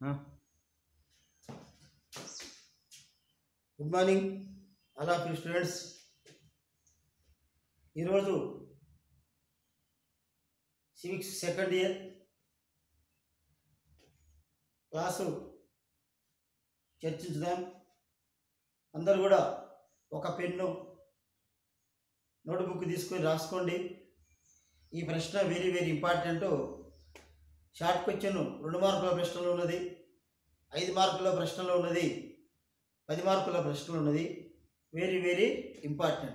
Good morning అలా ఫీ students ఈరోజు సివిక్స్ సెకండ్ ఇయర్ క్లాసు చర్చించుదాం అందరూ కూడా ఒక పెన్ను నోట్బుక్ తీసుకొని రాసుకోండి ఈ ప్రశ్న very very important short question రెండు మార్కుల ప్రశ్నలో ఉన్నది ఐదు మార్కుల ప్రశ్నలో ఉన్నది పది మార్కుల ప్రశ్నలు ఉన్నది వెరీ వెరీ ఇంపార్టెంట్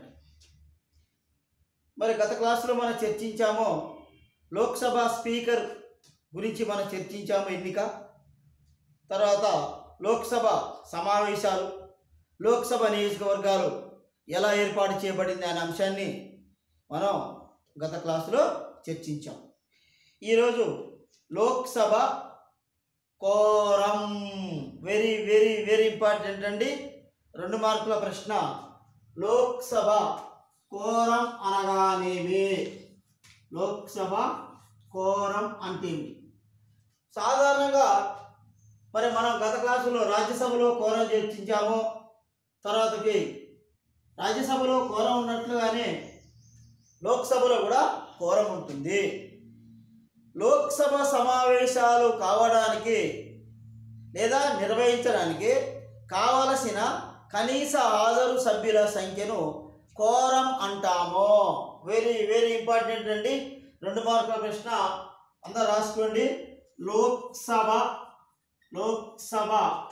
మరి గత క్లాసులో మనం చర్చించామో లోక్సభ స్పీకర్ గురించి మనం చర్చించాము ఎన్నిక తర్వాత లోక్సభ సమావేశాలు లోక్సభ నియోజకవర్గాలు ఎలా ఏర్పాటు చేయబడింది అనే అంశాన్ని మనం గత క్లాసులో చర్చించాం ఈరోజు Lok Sabha quorum very very very important అండి రెండు మార్కుల ప్రశ్న లోక్సభ కోరం అనగానేమి లోక్సభ కోరం అంటే ఏమి? సాధారణంగా మరి మనం గత క్లాసులో రాజ్యసభలో కోరం చర్చించాము తర్వాతకి రాజ్యసభలో కోరం ఉన్నట్లుగానే లోక్సభలో కూడా కోరం ఉంటుంది లోక్సభ సమావేశాలు కావడానికి లేదా నిర్వహించడానికి కావలసిన కనీస హాజరు సభ్యుల సంఖ్యను కోరం అంటాము వెరీ వెరీ ఇంపార్టెంట్ అండి రెండు మార్కుల ప్రశ్న అందరు రాసుకోండి లోక్సభ లోక్సభ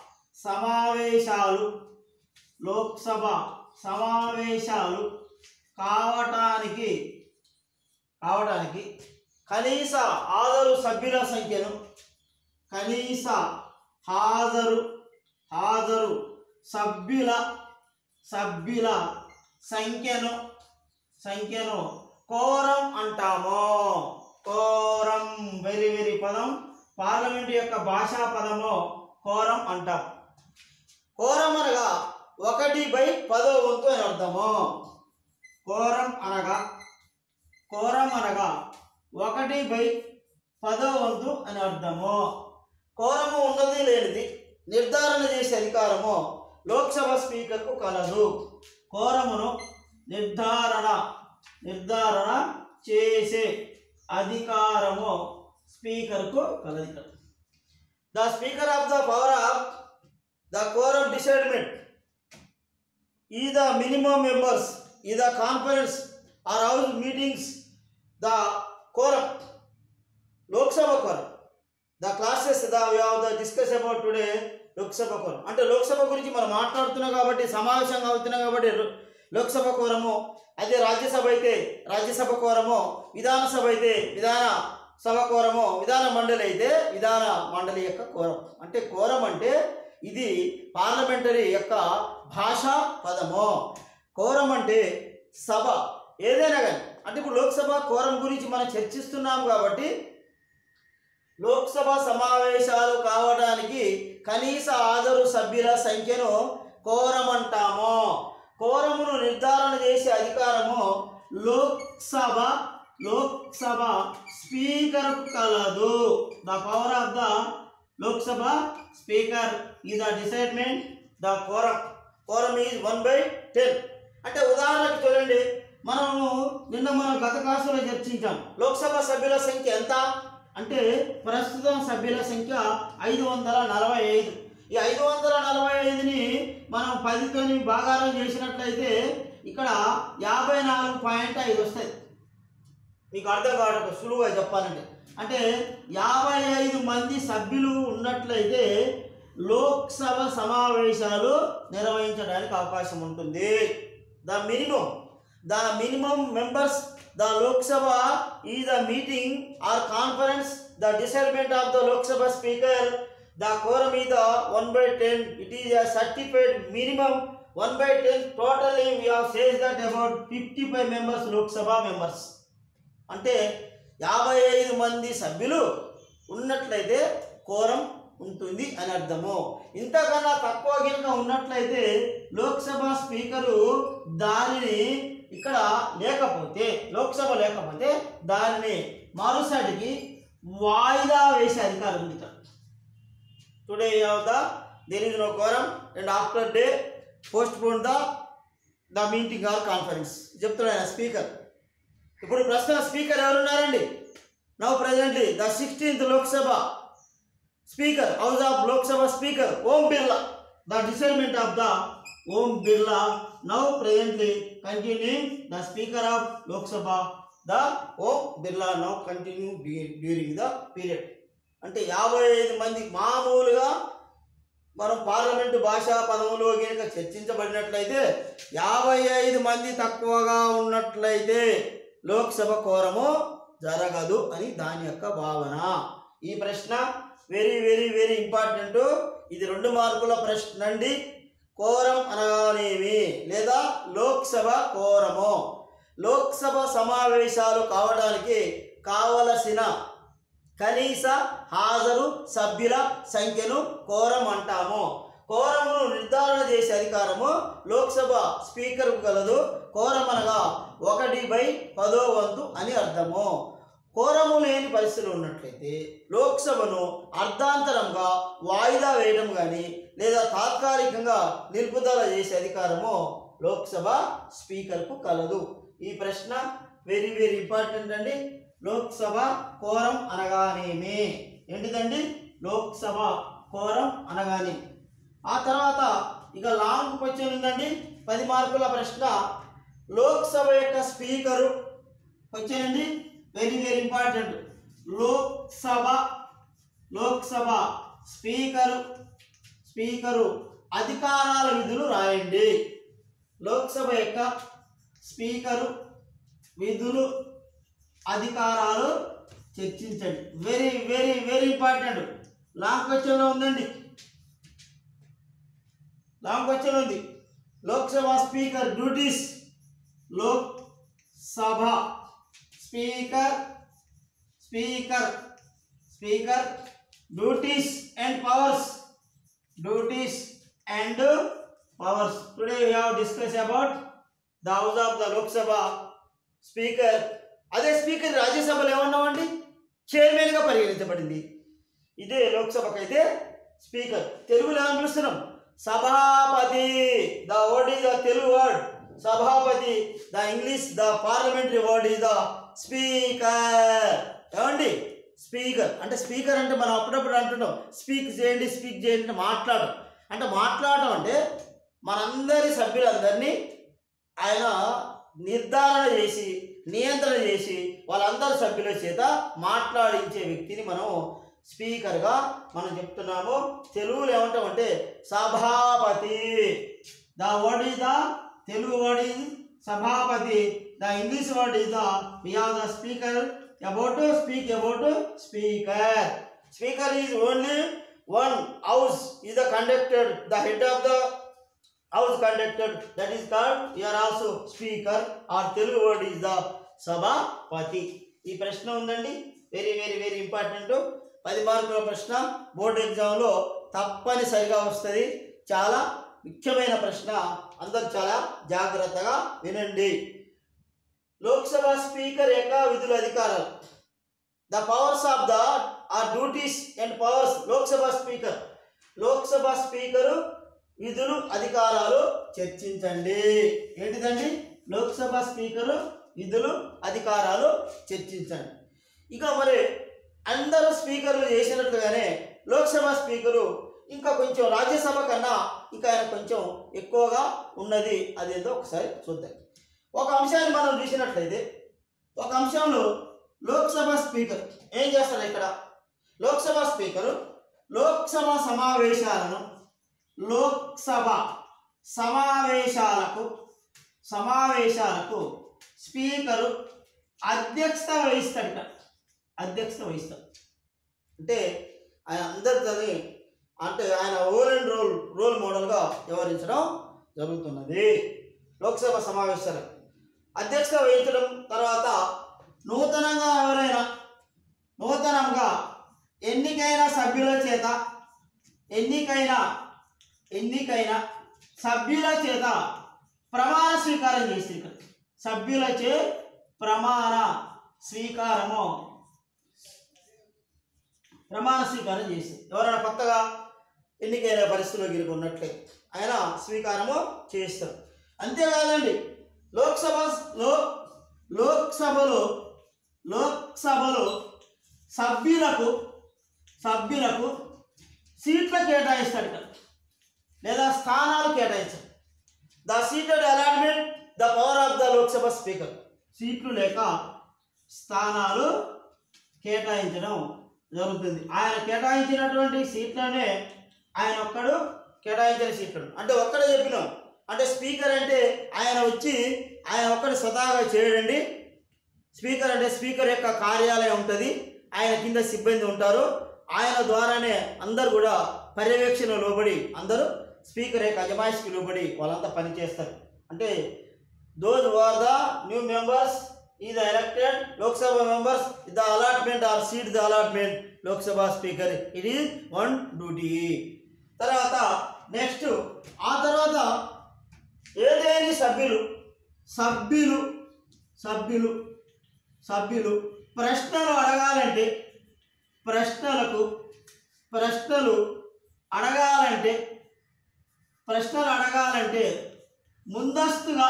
సమావేశాలు లోక్సభ సమావేశాలు కావటానికి కావడానికి కనీస హాజరు సభ్యుల సంఖ్యను కనీస హాజరు హాజరు సభ్యుల సభ్యుల సంఖ్యను సంఖ్యను కోరం అంటాము కోరం వెరీ వెరీ పదం పార్లమెంట్ యొక్క భాషా పదము కోరం అంటాం కోరం అనగా ఒకటి బై పదో వంతు అని అర్థము కోరం అనగా కోరం అనగా ఒకటి బై పదో వంతు అని అర్థము కోరము ఉన్నది లేనిది నిర్ధారణ చేసే అధికారము లోక్సభ స్పీకర్కు కలదు కోరమును నిర్ధారణ నిర్ధారణ చేసే అధికారము స్పీకర్కు కలదు the speaker of the power of the quorum decidement ఈ ద మినిమం మెంబర్స్ ఈ the conference or house meetings the quorum Lok Sabha quorum the classes the we have the discuss about today Lok Sabha quorum అంటే లోక్సభ గురించి మనం మాట్లాడుతున్నాం కాబట్టి సమావేశంగా అవుతున్నాం కాబట్టి లో- లోక్సభ కోరము అదే రాజ్యసభ అయితే రాజ్యసభ కోరము విధానసభ అయితే విధాన సభ కోరము విధాన మండలి అయితే విధాన మండలి యొక్క కోరం అంటే కోరం అంటే ఇది పార్లమెంటరీ యొక్క భాషా పదము కోరం అంటే సభ ఏదైనా కానీ అంటే ఇప్పుడు లోక్సభ కోరం గురించి మనం చర్చిస్తున్నాం కాబట్టి లోక్సభ సమావేశాలు కావడానికి కనీస హాజరు సభ్యుల సంఖ్యను కోరం అంటాము కోరమును నిర్ధారణ చేసే అధికారము లోక్సభ లోక్సభ స్పీకర్ కలదు the power of the Lok Sabha speaker ఈ the decidement the quorum quorum is one by ten అంటే ఉదాహరణకు చూడండి మనము నిన్న మనం గత క్లాసులో చర్చించాం లోక్సభ సభ్యుల సంఖ్య ఎంత అంటే ప్రస్తుతం సభ్యుల సంఖ్య ఐదు వందల నలభై ఐదు ఈ ఐదు వందల నలభై ఐదుని మనం పదితోని భాగారం చేసినట్లయితే ఇక్కడ యాభై నాలుగు పాయింట్ ఐదు వస్తాయి మీకు అర్థం కావడం సులువుగా చెప్పాలంటే అంటే యాభై ఐదు మంది సభ్యులు ఉన్నట్లయితే లోక్సభ సమావేశాలు నిర్వహించడానికి అవకాశం ఉంటుంది the minimum the minimum members the Lok Sabha ఈ the meeting or conference the decidement of the Lok Sabha speaker the quorum ఈ the one by ten it is a certified minimum one by ten totally we have says that about fifty five members Lok Sabha members అంటే యాభై ఐదు మంది సభ్యులు ఉన్నట్లయితే quorum ఉంటుంది అని అర్థము ఇంతకన్నా తక్కువ గినక ఉన్నట్లయితే లోక్సభ స్పీకరు దానిని ఇక్కడ లేకపోతే లోక్సభ లేకపోతే దానిని మరుసటికి వాయిదా వేసే అధికారం ఉంది ఇక్కడ today of the there is no quorum and after day postpone the the meeting or conference చెప్తున్నాడు ఆయన స్పీకర్ ఇప్పుడు ప్రస్తుతం స్పీకర్ ఎవరున్నారండి now presently the sixteenth Lok Sabha speaker house of Lok Sabha speaker Om Birla the decidement of the Om Birla now presently continuing the speaker of Lok Sabha the Om Birla now continue during the period అంటే యాభై ఐదు మంది మామూలుగా మనం పార్లమెంటు భాషా పదములో కనుక చర్చించబడినట్లయితే యాభై ఐదు మంది తక్కువగా ఉన్నట్లయితే లోక్సభ కోరము జరగదు అని దాని యొక్క భావన ఈ ప్రశ్న వెరీ వెరీ వెరీ ఇంపార్టెంట్ ఇది రెండు మార్కుల ప్రశ్న అండి కోరం అనగానేమి లేదా లోక్సభ కోరము లోక్సభ సమావేశాలు కావడానికి కావలసిన కనీస హాజరు సభ్యుల సంఖ్యను కోరం అంటాము కోరమును నిర్ధారణ చేసే అధికారము లోక్సభ స్పీకర్కు కలదు కోరం అనగా ఒకటి బై పదో వంతు అని అర్థము కోరము లేని పరిస్థితులు ఉన్నట్లయితే లోక్సభను అర్ధాంతరంగా వాయిదా వేయడం కానీ లేదా తాత్కాలికంగా నిలుపుదల చేసే అధికారము లోక్సభ స్పీకర్కు కలదు ఈ ప్రశ్న వెరీ వెరీ ఇంపార్టెంట్ అండి లోక్సభ కోరం అనగానేమి ఏంటిదండి లోక్సభ కోరం అనగానే ఆ తర్వాత ఇక లాంగ్ క్వశ్చన్ ఉందండి పది మార్కుల ప్రశ్న లోక్సభ యొక్క స్పీకరు క్వశ్చన్ అండి very very important Lok Sabha Lok Sabha speaker speaker అధికారాల విధులు రాయండి లోక్సభ యొక్క స్పీకరు విధులు అధికారాలు చర్చించండి very very very important long క్వశ్చన్లో ఉందండి లాంగ్ క్వశ్చన్ ఉంది Lok Sabha speaker duties Lok Sabha speaker speaker speaker duties and powers duties and powers today we have discuss about the house of the Lok Sabha speaker అదే స్పీకర్ రాజ్యసభలో ఏమన్నామండి చైర్మన్గా పరిగణించబడింది ఇదే లోక్సభకు అయితే స్పీకర్ తెలుగులో ఏమని పిలుస్తున్నాం సభాపతి the word is the Telugu word సభాపతి the English the parliamentary word is the speaker ఏమండి స్పీకర్ అంటే స్పీకర్ అంటే మనం అప్పుడప్పుడు అంటున్నాం స్పీక్ చేయండి స్పీక్ చేయండి అంటే మాట్లాడడం అంటే మాట్లాడడం అంటే మనందరి సభ్యులందరినీ ఆయన నిర్ధారణ చేసి నియంత్రణ చేసి వాళ్ళందరి సభ్యుల చేత మాట్లాడించే వ్యక్తిని మనం స్పీకర్గా మనం చెప్తున్నాము తెలుగులో ఏమంటామంటే సభాపతి the word is the Telugu word is సభాపతి the English word is the we have the speaker about speak about speaker speaker is only one house is the conducted the head of the house conducted that is called here also speaker or Telugu word is the సభాపతి ఈ ప్రశ్న ఉందండి very very very important పది మార్కుల ప్రశ్న board ఎగ్జామ్లో తప్పనిసరిగా వస్తుంది చాలా ముఖ్యమైన ప్రశ్న అందరూ చాలా జాగ్రత్తగా వినండి లోక్సభ స్పీకర్ యొక్క విధుల అధికారాలు the powers of the or duties and powers Lok Sabha speaker Lok Sabha speaker విధులు అధికారాలు చర్చించండి ఏంటిదండి లోక్సభ స్పీకరు విధులు అధికారాలు చర్చించండి ఇక మరి అందరూ స్పీకర్లు చేసినట్లుగానే లోక్సభ స్పీకరు ఇంకా కొంచెం రాజ్యసభ కన్నా ఇంకా ఆయన కొంచెం ఎక్కువగా ఉన్నది అదేందో ఒకసారి చూద్దాం ఒక అంశాన్ని మనం చూసినట్లయితే ఒక అంశంలో లోక్సభ స్పీకర్ ఏం చేస్తాడు ఇక్కడ లోక్సభ స్పీకరు లోక్సభ సమావేశాలను లోక్సభ సమావేశాలకు సమావేశాలకు స్పీకరు అధ్యక్షత వహిస్తాడట అధ్యక్షత వహిస్తాడు అంటే ఆయన అందరితోని అంటే ఆయన రోల్ అండ్ రోల్ రోల్ మోడల్గా వ్యవహరించడం జరుగుతున్నది లోక్సభ సమావేశాలు అధ్యక్షత వహించడం తర్వాత నూతనంగా ఎవరైనా నూతనంగా ఎన్నికైన సభ్యుల చేత ఎన్నికైన ఎన్నికైన సభ్యుల చేత ప్రమాణ స్వీకారం చేసి ఇక్కడ సభ్యులచే ప్రమాణ స్వీకారము ప్రమాణ స్వీకారం చేసి ఎవరైనా కొత్తగా ఎన్నికైన పరిస్థితిలో గిరికి ఉన్నట్లే ఆయన స్వీకారము చేస్తారు అంతేకాదండి లోక్సభ లో లోక్సభలో లోక్సభలో సభ్యులకు సభ్యులకు సీట్ల కేటాయిస్తాడు ఇక్కడ లేదా స్థానాలు కేటాయించాడు the seated allotment the power of the Lok Sabha speaker సీట్లు లేక స్థానాలు కేటాయించడం జరుగుతుంది ఆయన కేటాయించినటువంటి సీట్లనే ఆయన ఒక్కడు కేటాయించిన సీట్లు అంటే ఒక్కడే చెప్పినాం అంటే స్పీకర్ అంటే ఆయన వచ్చి ఆయన ఒక్కడు స్వతహాగా చేయడండి స్పీకర్ అంటే స్పీకర్ యొక్క కార్యాలయం ఉంటుంది ఆయన కింద సిబ్బంది ఉంటారు ఆయన ద్వారానే అందరు కూడా పర్యవేక్షణ లోబడి అందరూ స్పీకర్ యొక్క అజమాయిషికి లోబడి వాళ్ళంతా పనిచేస్తారు అంటే those are the new members ఈ the elected Lok Sabha members the allotment or seat the allotment Lok Sabha speaker it is one duty తర్వాత నెక్స్ట్ ఆ తర్వాత ఏదేని సభ్యులు సభ్యులు సభ్యులు సభ్యులు ప్రశ్నలు అడగాలంటే ప్రశ్నలకు ప్రశ్నలు అడగాలంటే ప్రశ్నలు అడగాలంటే ముందస్తుగా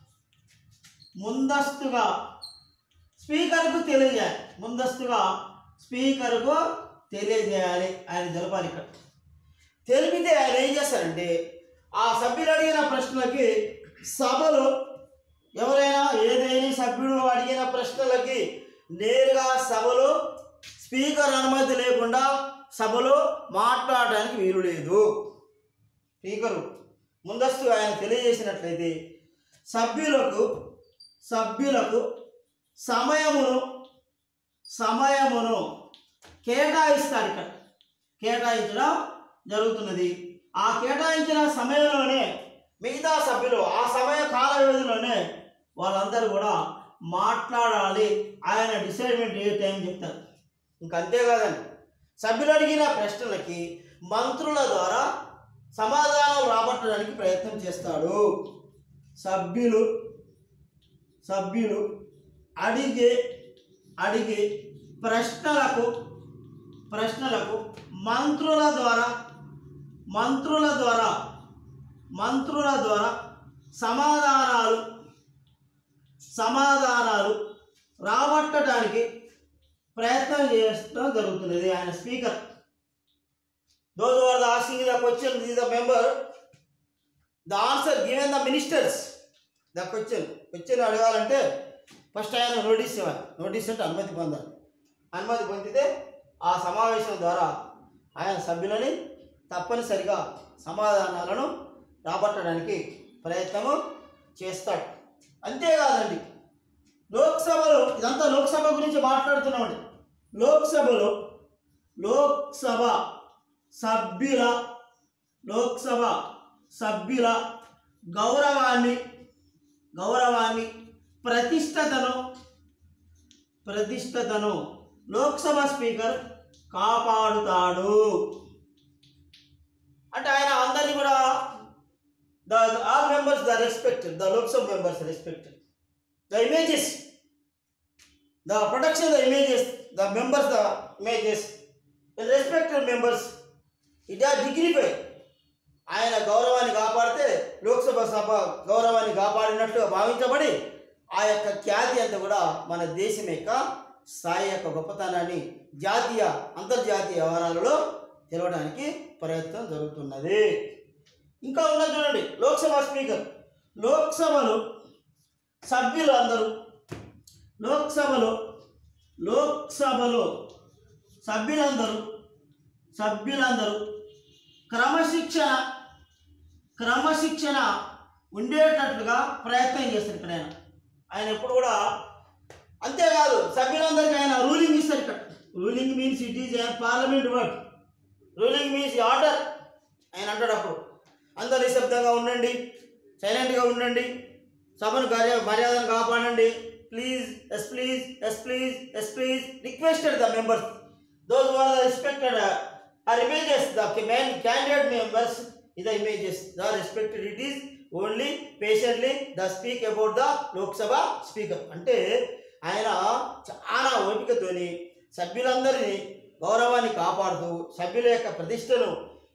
ముందస్తుగా స్పీకర్కు తెలియజేయాలి ముందస్తుగా స్పీకర్కు తెలియజేయాలి ఆయన తెలపాలి ఇక్కడ తెలిపితే ఆయన ఏం చేస్తారంటే ఆ సభ్యులు అడిగిన ప్రశ్నలకి సభలో ఎవరైనా ఏదైనా సభ్యుడు అడిగిన ప్రశ్నలకి నేరుగా సభలో స్పీకర్ అనుమతి లేకుండా సభలో మాట్లాడడానికి వీలు లేదు స్పీకరు ముందస్తు ఆయన తెలియజేసినట్లయితే సభ్యులకు సభ్యులకు సమయమును సమయమును కేటాయిస్తారు ఇక్కడ కేటాయించడం జరుగుతున్నది ఆ కేటాయించిన సమయంలోనే మిగతా సభ్యులు ఆ సమయ కాల వ్యవధిలోనే వాళ్ళందరూ కూడా మాట్లాడాలి ఆయన డిసైడ్మెంట్ ఏ టైం చెప్తారు ఇంక అంతేకాదండి సభ్యులు అడిగిన ప్రశ్నలకి మంత్రుల ద్వారా సమాధానం రాబట్టడానికి ప్రయత్నం చేస్తాడు సభ్యులు సభ్యులు అడిగే అడిగే ప్రశ్నలకు ప్రశ్నలకు మంత్రుల ద్వారా మంత్రుల ద్వారా మంత్రుల ద్వారా సమాధానాలు సమాధానాలు రాబట్టడానికి ప్రయత్నం చేయడం జరుగుతున్నది ఆయన speaker those are the asking the question the the member the answer given the ministers the question question అడగాలంటే ఫస్ట్ ఆయన నోటీస్ ఇవ్వాలి నోటీస్ అంటే అనుమతి పొందాలి అనుమతి పొందితే ఆ సమావేశం ద్వారా ఆయన సభ్యులని తప్పనిసరిగా సమాధానాలను రాబట్టడానికి ప్రయత్నము చేస్తాడు అంతేకాదండి లోక్సభలో ఇదంతా లోక్సభ గురించి మాట్లాడుతున్నామండి లోక్సభలో లోక్సభ సభ్యుల లోక్సభ సభ్యుల గౌరవాన్ని గౌరవాన్ని ప్రతిష్టతను ప్రతిష్టతను లోక్సభ స్పీకర్ కాపాడుతాడు అంటే ఆయన అందరినీ కూడా the all members the respect the Lok Sabha members respect the images the protection the images the members the images respected members it are dignify ఆయన గౌరవాన్ని కాపాడితే లోక్సభ సభ గౌరవాన్ని కాపాడినట్టుగా భావించబడి ఆ యొక్క ఖ్యాతి అంతా కూడా మన దేశం యొక్క స్థాయి యొక్క గొప్పతనాన్ని జాతీయ అంతర్జాతీయ వ్యవహారాలలో తెలవడానికి ప్రయత్నం జరుగుతున్నది ఇంకా ఉన్నది చూడండి లోక్సభ స్పీకర్ లోక్సభలో సభ్యులు అందరూ లోక్సభలో లోక్సభలో సభ్యులందరూ సభ్యులందరూ క్రమశిక్షణ క్రమశిక్షణ ఉండేటట్లుగా ప్రయత్నం చేస్తారు ఇక్కడ ఆయన ఆయన ఎప్పుడు కూడా అంతేకాదు సభ్యులందరికీ ఆయన రూలింగ్ ఇస్తారు ఇక్కడ ruling means it is parliament word ruling means order ఆయన అంటాడు అప్పుడు అందరు నిశ్శబ్దంగా ఉండండి సైలెంట్గా ఉండండి సభను కార్య మర్యాదను కాపాడండి please yes please yes please yes please requested the members those are respected or images the main candidate members is the images the respected it is only patiently the speak about the Lok Sabha speaker అంటే ఆయన చాలా ఓపికతోని సభ్యులందరినీ గౌరవాన్ని కాపాడుతూ సభ్యుల యొక్క ప్రతిష్టను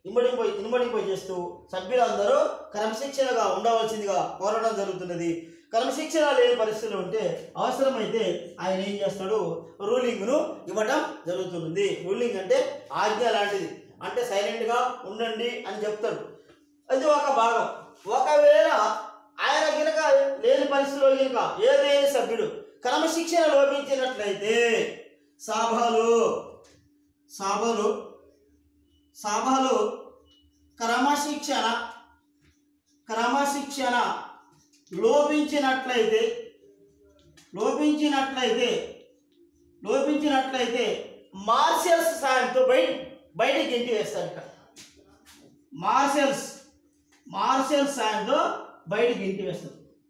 ఇమ్మడింపై ఇనుమడింపై చేస్తూ సభ్యులందరూ క్రమశిక్షణగా ఉండవలసిందిగా కోరడం జరుగుతున్నది క్రమశిక్షణ లేని పరిస్థితులు ఉంటే అవసరమైతే ఆయన ఏం చేస్తాడు రూలింగ్ను ఇవ్వడం జరుగుతుంది రూలింగ్ అంటే ఆజ్ఞ లాంటిది అంటే సైలెంట్గా ఉండండి అని చెప్తాడు అది ఒక భాగం ఒకవేళ ఆయన గినక లేని పరిస్థితిలో గినక ఏదేని సభ్యుడు క్రమశిక్షణ లోపించినట్లయితే సభలు సభలు సభలు క్రమశిక్షణ క్రమశిక్షణ లోపించినట్లయితే లోపించినట్లయితే లోపించినట్లయితే మార్షల్స్ సాయంతో బయట బయటికి ఇంటి వేస్తారు ఇక్కడ మార్షల్స్ మార్షల్స్ సాయంతో బయటికి ఇంటి వేస్తారు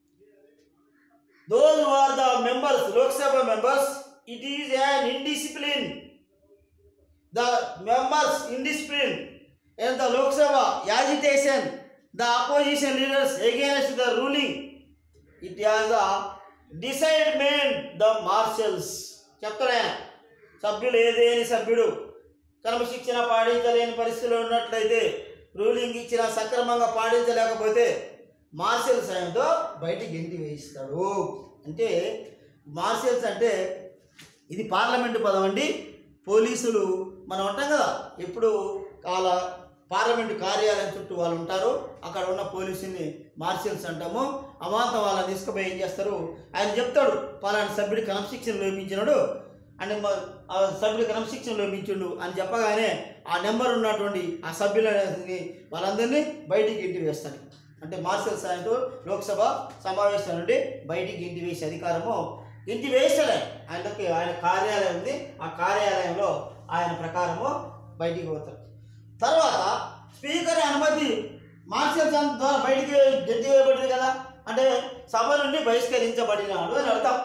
those are the members Lok Sabha members it is an indiscipline the members indiscipline in the Lok Sabha agitation, the opposition leaders against the ruling, it has a decidement the marshals. చెప్తాడు ఆయన సభ్యులు ఏదేని సభ్యుడు క్రమశిక్షణ పాటించలేని పరిస్థితిలో ఉన్నట్లయితే రూలింగ్ ఇచ్చిన సక్రమంగా పాటించలేకపోతే మార్షల్ సాయంతో బయటికి గెంటి వేయిస్తాడు అంటే మార్షల్స్ అంటే ఇది పార్లమెంటు పదం అండి పోలీసులు మనం ఉంటాం కదా ఎప్పుడు వాళ్ళ పార్లమెంటు కార్యాలయం చుట్టూ వాళ్ళు ఉంటారు అక్కడ ఉన్న పోలీసుని మార్షల్స్ అంటాము అమాంతం వాళ్ళని తీసుకుపోయి ఏం చేస్తారు ఆయన చెప్తాడు పలానా సభ్యుడి క్రమశిక్షణ లోపించినాడు అంటే మ- ఆ సభ్యుడి క్రమశిక్షణ లోపించుండు అని చెప్పగానే ఆ నెంబర్ ఉన్నటువంటి ఆ సభ్యులని వాళ్ళందరినీ బయటికి ఇంటి వేస్తాడు అంటే మార్షల్ సాయంతో లోక్సభ సమావేశం నుండి బయటికి ఇంటి వేసే అధికారము ఇంటి వేస్తాడే ఆయనకి ఆయన కార్యాలయం ఉంది ఆ కార్యాలయంలో ఆయన ప్రకారము బయటికి పోతాడు తర్వాత స్పీకర్ అనుమతి మార్షల్ సాన్ ద్వారా బయటికి గెంటి వేయబడింది కదా అంటే సభ నుండి బహిష్కరించబడినాడు అని అర్థం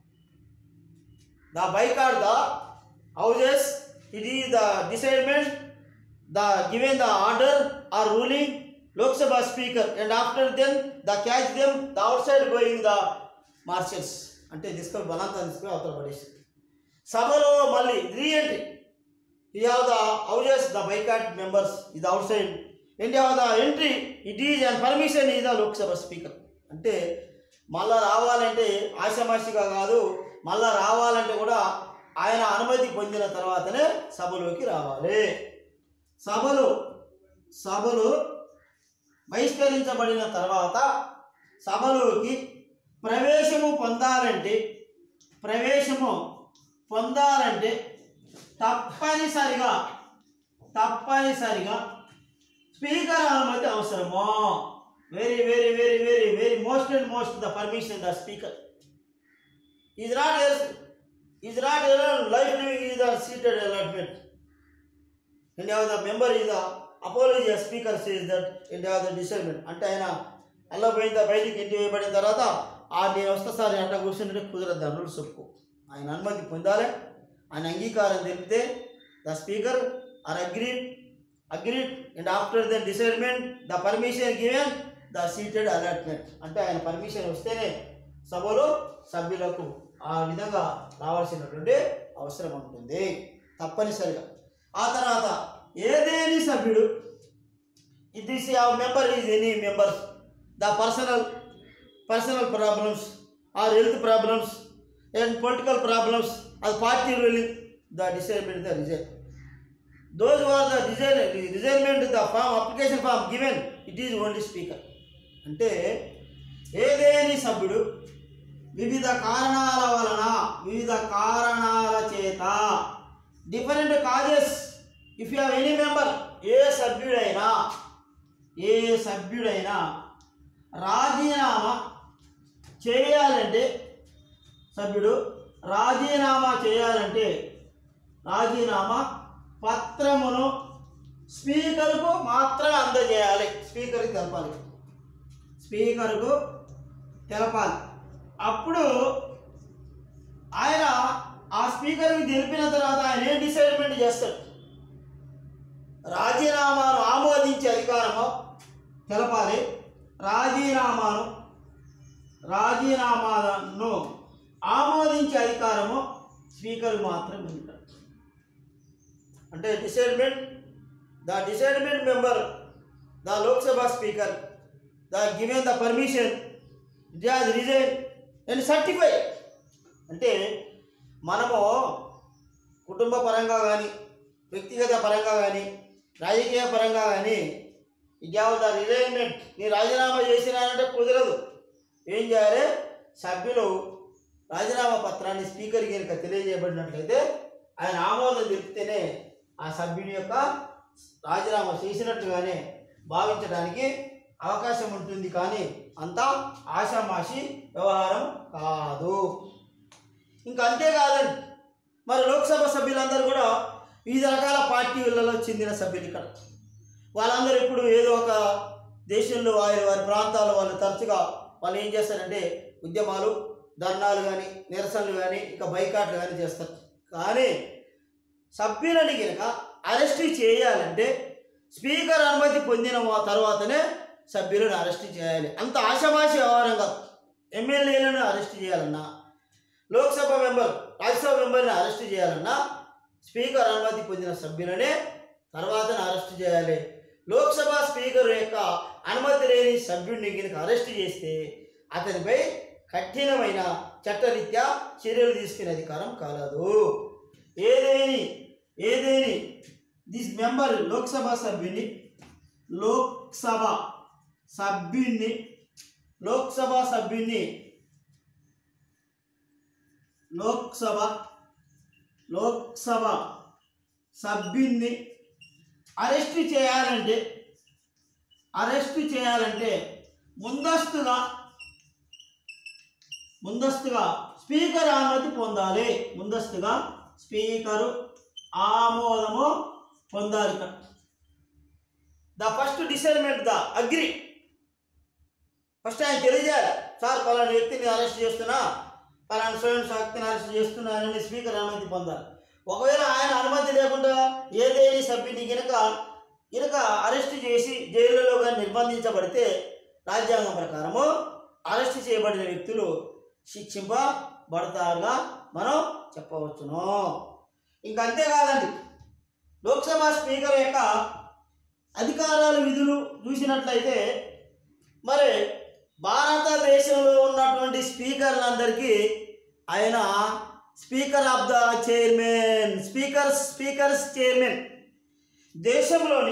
the boycott the houses it is the decidement the given the order or ruling Lok Sabha speaker and after then the catch them the outside going the marshals అంటే తీసుకొని బలంతా తీసుకొని అవతల పడేసి సభలో మళ్ళీ రీ ఎంట్రీ ఈ have the houses the boycott members ఇది outside and have the entry it is and permission ఈ ద లోక్సభ స్పీకర్ అంటే మళ్ళా రావాలంటే ఆషామాషిగా కాదు మళ్ళా రావాలంటే కూడా ఆయన అనుమతి పొందిన తర్వాతనే సభలోకి రావాలి సభలు సభలు బహిష్కరించబడిన తర్వాత సభలోకి ప్రవేశము పొందాలంటే ప్రవేశము పొందాలంటే తప్పనిసరిగా తప్పనిసరిగా స్పీకర్ అనుమతి అవసరము very very very very very most and most the permission the speaker is not is not life living is the seated allotment and have the member is the apology speaker says that and have the decidement అంటే ఆయన అలా పోయిన బయటికి ఇంటి వేయబడిన తర్వాత ఆ నేను వస్తా సార్ అంట కూర్చుంటే కుదరదు రూల్స్ ఒప్పుకో ఆయన అనుమతి పొందాలి ఆయన అంగీకారం తెలిపితే the speaker are agreed agreed and after the decidement the permission given the seated allotment అంటే ఆయన పర్మిషన్ వస్తేనే సభలో సభ్యులకు ఆ విధంగా రావాల్సినటువంటి అవసరం ఉంటుంది తప్పనిసరిగా ఆ తర్వాత ఏదేని సభ్యుడు this member is any members the personal personal problems or health problems and political problems అది party ruling the decidement the resign those are the design resignment the form application form given it is only speaker అంటే ఏదేని సభ్యుడు వివిధ కారణాల వలన వివిధ కారణాల చేత different causes if you any member ఏ సభ్యుడైనా ఏ సభ్యుడైనా రాజీనామా చేయాలంటే సభ్యుడు రాజీనామా చేయాలంటే రాజీనామా పత్రమును స్పీకర్కు మాత్రమే అందజేయాలి స్పీకర్కి తెలపాలి స్పీకర్కు తెలపాలి అప్పుడు ఆయన ఆ స్పీకర్కి తెలిపిన తర్వాత ఆయన ఏం డిసైడ్మెంట్ చేస్తాడు రాజీనామాను ఆమోదించే అధికారము తెలపాలి రాజీనామాను రాజీనామాను ఆమోదించే అధికారము స్పీకర్ మాత్రమే ఉంటాడు అంటే decidement the decidement member the Lok Sabha speaker the given the permission it has resign and certify అంటే మనము కుటుంబ పరంగా కానీ వ్యక్తిగత పరంగా కానీ రాజకీయ పరంగా కానీ ఇట్ హ్యావ్ ద రిజైన్మెంట్ నీ రాజీనామా చేసినానంటే కుదరదు ఏం చేయాలి సభ్యులు రాజీనామా పత్రాన్ని స్పీకర్కి కనుక తెలియజేయబడినట్లయితే ఆయన ఆమోదం తెలిపితేనే ఆ సభ్యుని యొక్క రాజీనామా చేసినట్టుగానే భావించడానికి అవకాశం ఉంటుంది కానీ అంతా ఆషామాషి వ్యవహారం కాదు ఇంకా అంతేకాదండి మరి లోక్సభ సభ్యులందరూ కూడా వివిధ రకాల పార్టీలలో చెందిన సభ్యులు ఇక్కడ వాళ్ళందరూ ఇప్పుడు ఏదో ఒక దేశంలో వారి వారి ప్రాంతాల్లో వాళ్ళు తరచుగా వాళ్ళు ఏం చేస్తారంటే ఉద్యమాలు ధర్నాలు కానీ నిరసనలు కానీ ఇంకా బైకాట్లు కానీ చేస్తారు కానీ సభ్యులని కనుక అరెస్ట్ చేయాలంటే స్పీకర్ అనుమతి పొందిన వా- తర్వాతనే సభ్యులను అరెస్ట్ చేయాలి అంత ఆషమాషి వ్యవహారంగా ఎమ్మెల్యేలను అరెస్ట్ చేయాలన్నా లోక్సభ మెంబర్ రాజ్యసభ మెంబర్ని అరెస్ట్ చేయాలన్నా స్పీకర్ అనుమతి పొందిన సభ్యులనే తర్వాతనే అరెస్ట్ చేయాలి లోక్సభ స్పీకర్ యొక్క అనుమతి లేని సభ్యుడిని కనుక అరెస్ట్ చేస్తే అతనిపై కఠినమైన చట్టరీత్యా చర్యలు తీసుకునే అధికారం కలదు ఏదేని ఏదేని దిస్ మెంబర్ లోక్సభ సభ్యుని లోక్సభ సభ్యుని లోక్సభ సభ్యుని లోక్సభ లోక్సభ సభ్యున్ని అరెస్ట్ చేయాలంటే అరెస్ట్ చేయాలంటే ముందస్తుగా ముందస్తుగా స్పీకర్ అనుమతి పొందాలి ముందస్తుగా స్పీకరు ఆమోదము పొందాలి the first decidement the agree first ఆయన తెలియజేయాలి సార్ పలానా వ్యక్తిని అరెస్ట్ చేస్తున్నా పలానా స్వయం శక్తిని అరెస్ట్ చేస్తున్నానని స్పీకర్ అనుమతి పొందాలి ఒకవేళ ఆయన అనుమతి లేకుండా ఏదేని సభ్యుని కనుక కనుక అరెస్ట్ చేసి జైలులో కానీ నిర్బంధించబడితే రాజ్యాంగం ప్రకారము అరెస్ట్ చేయబడిన వ్యక్తులు శిక్షింపబడతారుగా మనం చెప్పవచ్చును ఇంకా అంతేకాదండి లోక్సభ స్పీకర్ యొక్క అధికారాలు విధులు చూసినట్లయితే మరి భారతదేశంలో ఉన్నటువంటి స్పీకర్లందరికీ ఆయన speaker of the chairman speaker speakers chairman దేశంలోని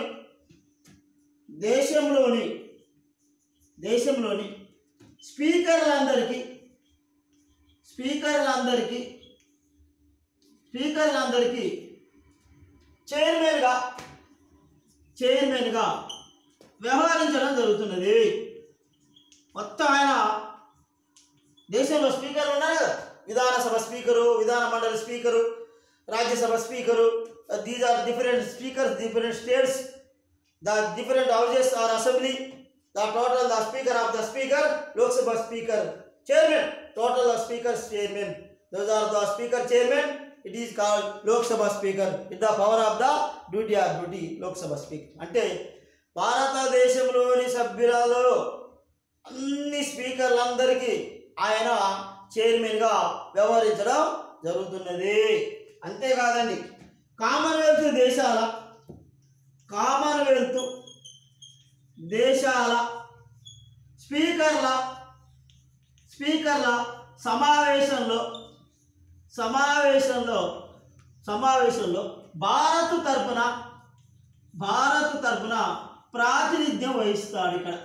దేశంలోని దేశంలోని స్పీకర్లందరికీ స్పీకర్లందరికీ స్పీకర్లందరికీ చైర్మన్గా చైర్మన్గా వ్యవహరించడం జరుగుతున్నది మొత్తం ఆయన దేశంలో స్పీకర్లు ఉన్నారు కదా Vidhan Sabha speaker Vidhana Mandali speaker Rajya Sabha speaker these are different speakers different states the different houses or assembly the total the speaker of the speaker Lok Sabha speaker chairman total the speakers chairman those are the speaker chairman it is called Lok Sabha speaker it the power of the duty or duty Lok Sabha speaker అంటే భారతదేశంలోని సభ్యులలో అన్ని స్పీకర్లందరికీ ఆయన చైర్మన్గా వ్యవహరించడం జరుగుతున్నది అంతేకాదండి Commonwealth దేశాల Commonwealth దేశాల స్పీకర్ల స్పీకర్ల సమావేశంలో సమావేశంలో సమావేశంలో భారత్ తరపున భారత్ తరపున ప్రాతినిధ్యం వహిస్తాడు ఇక్కడ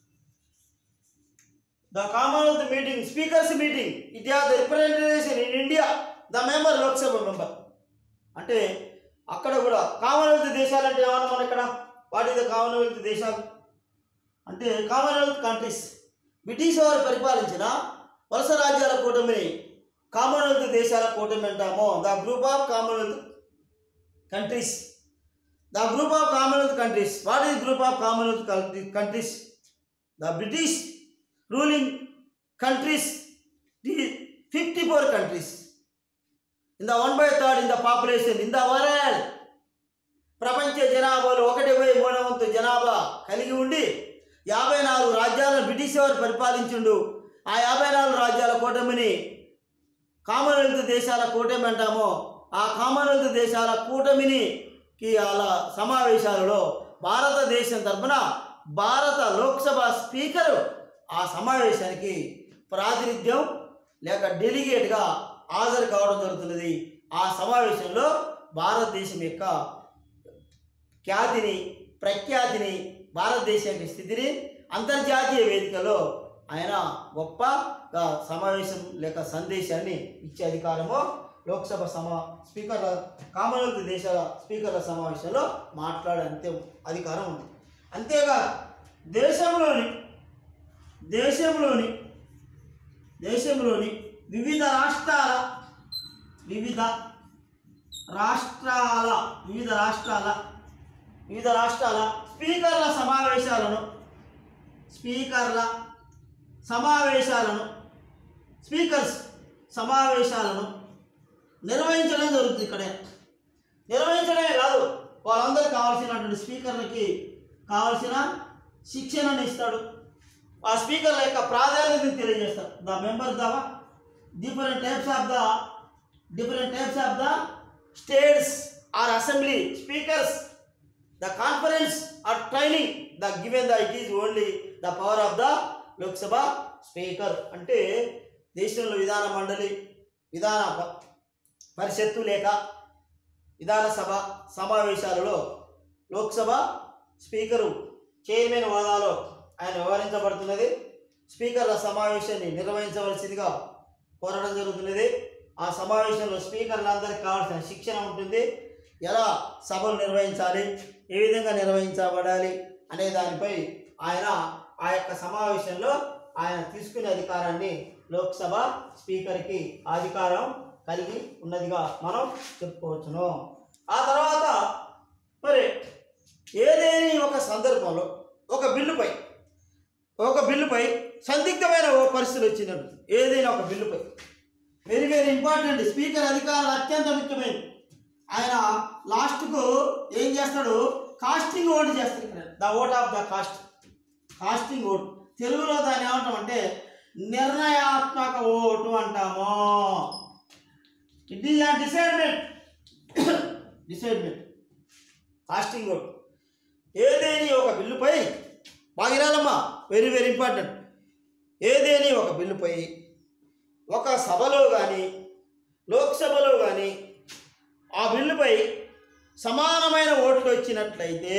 the Commonwealth meeting speakers meeting it has the representation in India the member Lok Sabha member అంటే అక్కడ కూడా కామన్వెల్త్ దేశాలు అంటే ఏమన్నా మన ఇక్కడ వాట్ ఇస్ ద కామన్వెల్త్ దేశాలు అంటే కామన్వెల్త్ కంట్రీస్ బ్రిటిష్ వారు పరిపాలించిన వలస రాజ్యాల కూటమిని కామన్వెల్త్ దేశాల కూటమి అంటాము the group of Commonwealth countries the group of Commonwealth countries what is group of Commonwealth countries the British ruling countries the fifty four countries in the one by third in the population in the world ప్రపంచ జనాభాలో ఒకటి by మూడవ వంతు జనాభా కలిగి ఉండి యాభై నాలుగు రాజ్యాలను బ్రిటిష్ వారు పరిపాలించుండు ఆ యాభై నాలుగు రాజ్యాల కూటమిని కామన్వెల్త్ దేశాల కూటమి అంటాము ఆ కామన్వెల్త్ దేశాల కూటమిని కి అలా సమావేశాలలో భారతదేశం తరపున భారత లోక్సభ స్పీకరు ఆ సమావేశానికి ప్రాతినిధ్యం లేక డెలిగేట్గా హాజరు కావడం జరుగుతున్నది ఆ సమావేశంలో భారతదేశం యొక్క ఖ్యాతిని ప్రఖ్యాతిని భారతదేశం యొక్క స్థితిని అంతర్జాతీయ వేదికలో ఆయన గొప్ప ఆ, సమావేశం లేక సందేశాన్ని ఇచ్చే అధికారము లోక్సభ సమా స్పీకర్ల కామన్వెల్త్ దేశాల స్పీకర్ల సమావేశంలో మాట్లాడే అంతే అధికారం ఉంది అంతేగా దేశంలోని దేశంలోని దేశంలోని వివిధ రాష్ట్రాల వివిధ రాష్ట్రాల వివిధ రాష్ట్రాల వివిధ రాష్ట్రాల స్పీకర్ల సమావేశాలను స్పీకర్ల సమావేశాలను స్పీకర్స్ సమావేశాలను నిర్వహించడం జరుగుతుంది ఇక్కడే నిర్వహించడమే కాదు వాళ్ళందరూ కావాల్సినటువంటి స్పీకర్లకి కావాల్సిన శిక్షణను ఇస్తాడు ఆ స్పీకర్ల యొక్క ప్రాధాన్యతను తెలియజేస్తాడు the member the different types of the different types of the states or assembly speakers the conference or training the given the it is only the power of the Lok Sabha speaker అంటే దేశంలో విధాన మండలి విధాన ప- పరిషత్తు లేక విధానసభ సమావేశాలలో లోక్సభ స్పీకరు చైర్మన్ హోదాలో ఆయన వ్యవహరించబడుతున్నది స్పీకర్ల సమావేశాన్ని నిర్వహించవలసిందిగా కోరడం జరుగుతున్నది ఆ సమావేశంలో స్పీకర్లందరికీ కావాల్సిన శిక్షణ ఉంటుంది ఎలా సభలు నిర్వహించాలి ఏ విధంగా నిర్వహించబడాలి అనే దానిపై ఆయన ఆ యొక్క సమావేశంలో ఆయన తీసుకునే అధికారాన్ని లోక్సభ స్పీకర్కి ఆ అధికారం కలిగి ఉన్నదిగా మనం చెప్పుకోవచ్చును ఆ తర్వాత మరి ఏదేని ఒక సందర్భంలో ఒక బిల్లుపై ఒక బిల్లుపై సందిగ్ధమైన ఓ పరిస్థితి వచ్చినట్టు ఏదైనా ఒక బిల్లుపై వెరీ వెరీ ఇంపార్టెంట్ స్పీకర్ అధికారాలు అత్యంత ముఖ్యమైనది ఆయన లాస్ట్కు ఏం చేస్తాడు కాస్టింగ్ ఓటు చేస్తాడు ఇక్కడ the vote of the cast casting vote తెలుగులో దాన్ని ఏమంటామంటే నిర్ణయాత్మక ఓటు అంటాము it is decidement decidement casting vote ఏదేని ఒక బిల్లుపై బాగిరాలమ్మా వెరీ వెరీ ఇంపార్టెంట్ ఏదేని ఒక బిల్లుపై ఒక సభలో కానీ లోక్సభలో కానీ ఆ బిల్లుపై సమానమైన ఓట్లు వచ్చినట్లయితే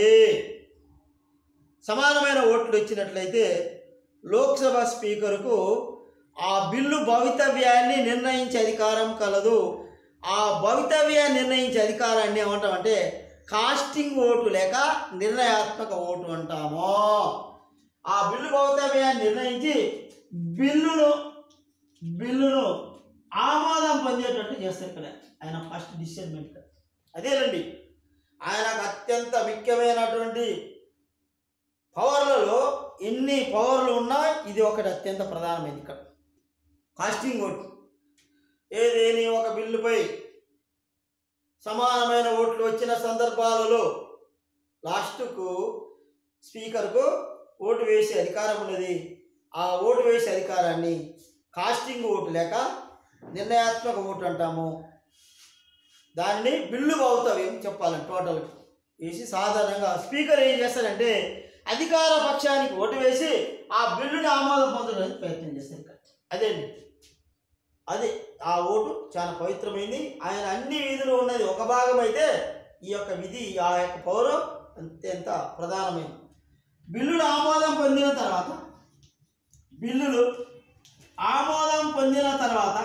సమానమైన ఓట్లు వచ్చినట్లయితే లోక్సభ స్పీకర్కు ఆ బిల్లు భవితవ్యాన్ని నిర్ణయించే అధికారం కలదు ఆ భవితవ్యాన్ని నిర్ణయించే అధికారాన్ని ఏమంటామంటే కాస్టింగ్ ఓటు లేక నిర్ణయాత్మక ఓటు అంటాము ఆ బిల్లు భవితవ్యాన్ని నిర్ణయించి బిల్లును బిల్లును ఆమోదం పొందేటట్టు చేస్తారు ఇక్కడ ఆయన ఫస్ట్ డిసిజన్మెంట్ అదేనండి ఆయనకు అత్యంత ముఖ్యమైనటువంటి పవర్లలో ఎన్ని పవర్లు ఉన్నా ఇది ఒకటి అత్యంత ప్రధానమైనది ఇక్కడ కాస్టింగ్ ఓటు ఏదేని ఒక బిల్లుపై సమానమైన ఓట్లు వచ్చిన సందర్భాలలో లాస్ట్కు స్పీకర్కు ఓటు వేసే అధికారం ఉన్నది ఆ ఓటు వేసే అధికారాన్ని కాస్టింగ్ ఓటు లేక నిర్ణయాత్మక ఓటు అంటాము దాన్ని బిల్లు భౌతవ్యం చెప్పాలి టోటల్ వేసి సాధారణంగా స్పీకర్ ఏం చేస్తారంటే అధికార పక్షానికి ఓటు వేసి ఆ బిల్లుని ఆమోదం పొందడానికి ప్రయత్నం చేస్తారు ఇక్కడ అదేండి అది ఆ ఓటు చాలా పవిత్రమైంది ఆయన అన్ని విధులు ఉన్నది ఒక భాగం అయితే ఈ యొక్క విధి ఆ యొక్క పౌరం అత్యంత ప్రధానమైనది బిల్లులు ఆమోదం పొందిన తర్వాత బిల్లులు ఆమోదం పొందిన తర్వాత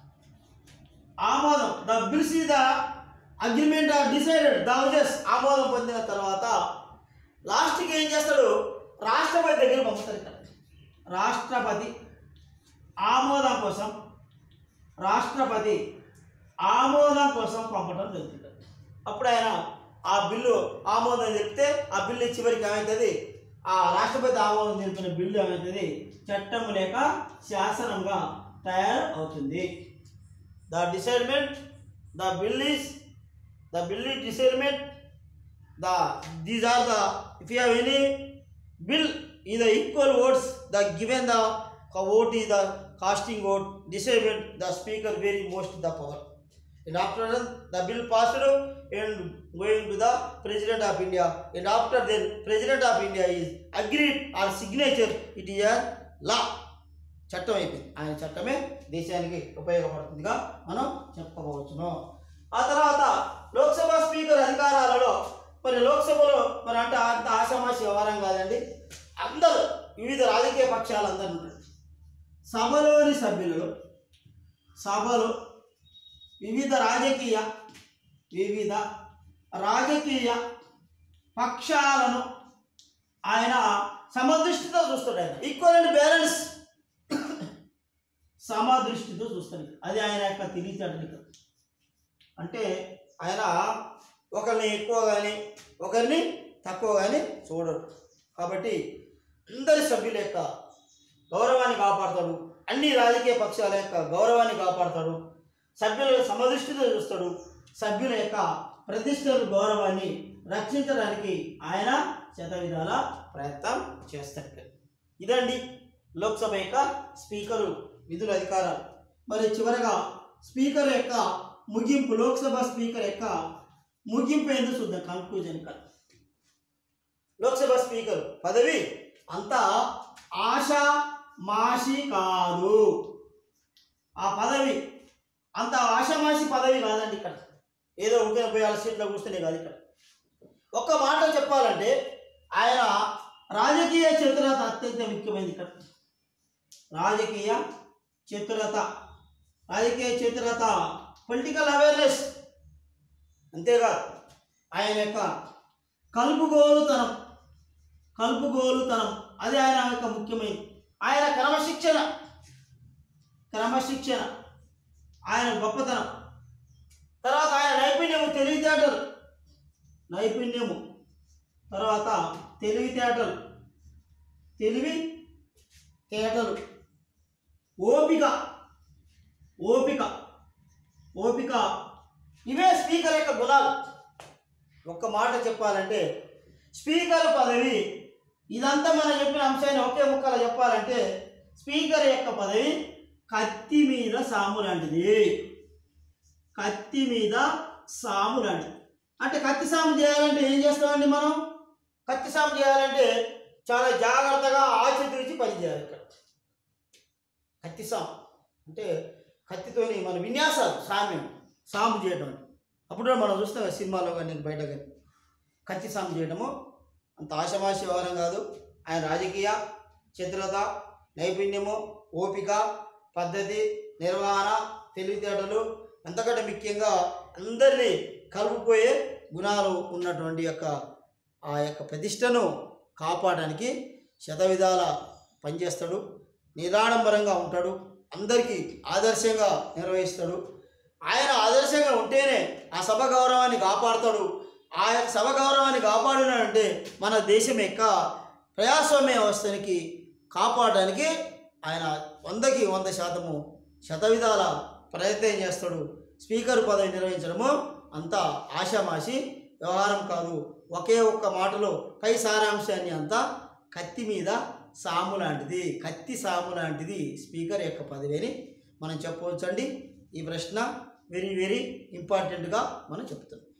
ఆమోదం the bills the agreement or decided the houses ఆమోదం పొందిన తర్వాత లాస్ట్కి ఏం చేస్తాడు రాష్ట్రపతి దగ్గర పంపుతారు ఇక్కడ రాష్ట్రపతి ఆమోదం కోసం రాష్ట్రపతి ఆమోదం కోసం పంపడం జరుగుతుంది అప్పుడు ఆయన ఆ బిల్లు ఆమోదం చెప్తే ఆ బిల్లు చివరికి ఏమవుతుంది ఆ రాష్ట్రపతి ఆమోదం తెలిపిన బిల్లు ఏమవుతుంది చట్టం లేక శాసనంగా తయారు అవుతుంది the decidement the bill is the bill is decidement the these are the if you have any bill ఈ the equal votes the given the vote ఈ the casting vote decidement the speaker very most the power and after the bill passed and going to the president of India and after then president of India is agreed or signature it is a law చట్టం అయిపోయింది ఆయన చట్టమే దేశానికి ఉపయోగపడుతుందిగా మనం చెప్పుకోవచ్చును ఆ తర్వాత Lok Sabha speaker అధికారాలలో మరి లోక్సభలో మరి అంటే అంత ఆషామాషి వ్యవహారం కాదండి అందరూ వివిధ రాజకీయ పక్షాలు అందరూ ఉంటారు సభలోని సభ్యులలో సభలో వివిధ రాజకీయ వివిధ రాజకీయ పక్షాలను ఆయన సమదృష్టితో చూస్తాడు ఆయన ఈక్వల్ అండ్ బ్యాలెన్స్ సమదృష్టితో చూస్తాడు అది ఆయన యొక్క తెలివితేటలు అంటే ఆయన ఒకరిని ఎక్కువ కానీ ఒకరిని తక్కువ కానీ చూడడు కాబట్టి అందరి సభ్యుల యొక్క గౌరవాన్ని కాపాడతాడు అన్ని రాజకీయ పక్షాల యొక్క గౌరవాన్ని కాపాడతాడు సభ్యుల సమదృష్టితో చూస్తాడు సభ్యుల యొక్క ప్రతిష్టలు గౌరవాన్ని రక్షించడానికి ఆయన శత విధాల ప్రయత్నం చేస్తాడు ఇదండి లోక్సభ యొక్క స్పీకరు విధుల అధికారాలు మరి చివరగా స్పీకర్ యొక్క ముగింపు లోక్సభ స్పీకర్ యొక్క ముగింపు ఎందుకు చూద్దాం కన్క్లూజన్ కాదు లోక్సభ స్పీకర్ పదవి అంత ఆశా మాషి కాదు ఆ పదవి అంత ఆషామాషి పదవి కాదండి ఇక్కడ ఏదో ఒకే పోయి వాళ్ళ సీట్లో కూర్చునే కాదు ఇక్కడ ఒక్క మాట చెప్పాలంటే ఆయన రాజకీయ చతురత అత్యంత ముఖ్యమైనది ఇక్కడ రాజకీయ చతురత రాజకీయ చతురత పొలిటికల్ అవేర్నెస్ అంతేకాదు ఆయన యొక్క కలుపుగోలుతనం కలుపుగోలుతనం అది ఆయన యొక్క ముఖ్యమైనది ఆయన క్రమశిక్షణ క్రమశిక్షణ ఆయన గొప్పతనం తర్వాత ఆయన నైపుణ్యము తెలివితేటలు నైపుణ్యము తర్వాత తెలివితేటలు తెలివి తేటలు ఓపిక ఓపిక ఓపిక ఇవే స్పీకర్ యొక్క గుణాలు ఒక్క మాట చెప్పాలంటే స్పీకర్ పదవి ఇదంతా మనం చెప్పిన అంశాన్ని ఒకే ముక్కలో చెప్పాలంటే స్పీకర్ యొక్క పదవి కత్తి మీద సాము లాంటిది కత్తి మీద సాము లాంటిది అంటే కత్తి సాము చేయాలంటే ఏం చేస్తామండి మనం కత్తి సాము చేయాలంటే చాలా జాగ్రత్తగా ఆచితూచి పని చేయాలి ఇక్కడ కత్తి సాము అంటే కత్తితోని మన విన్యాసాలు సామ్యం సాము చేయడం అంటే అప్పుడు మనం చూస్తాం కదా సినిమాలో కానీ బయట కానీ కత్తి సాము చేయడము అంత ఆశమాషి వ్యవహారం కాదు ఆయన రాజకీయ చతురత నైపుణ్యము ఓపిక పద్ధతి నిర్వహణ తెలివితేటలు అంతకంటే ముఖ్యంగా అందరినీ కలుపుపోయే గుణాలు ఉన్నటువంటి యొక్క ఆ యొక్క ప్రతిష్టను కాపాడడానికి శతవిధాల పనిచేస్తాడు నిరాడంబరంగా ఉంటాడు అందరికీ ఆదర్శంగా నిర్వహిస్తాడు ఆయన ఆదర్శంగా ఉంటేనే ఆ సభ గౌరవాన్ని కాపాడుతాడు ఆ యొక్క సభ గౌరవాన్ని కాపాడినాడంటే మన దేశం యొక్క ప్రజాస్వామ్య వ్యవస్థనికి కాపాడడానికి ఆయన వందకి వంద శాతము శతవిధాల ప్రయత్నం చేస్తాడు స్పీకర్ పదవి నిర్వహించడము అంత ఆషామాషి వ్యవహారం కాదు ఒకే ఒక్క మాటలో పై సారాంశాన్ని అంతా కత్తి మీద సాము లాంటిది కత్తి సాము లాంటిది స్పీకర్ యొక్క పదవి అని మనం చెప్పవచ్చండి ఈ ప్రశ్న వెరీ వెరీ ఇంపార్టెంట్గా మనం చెప్తున్నాం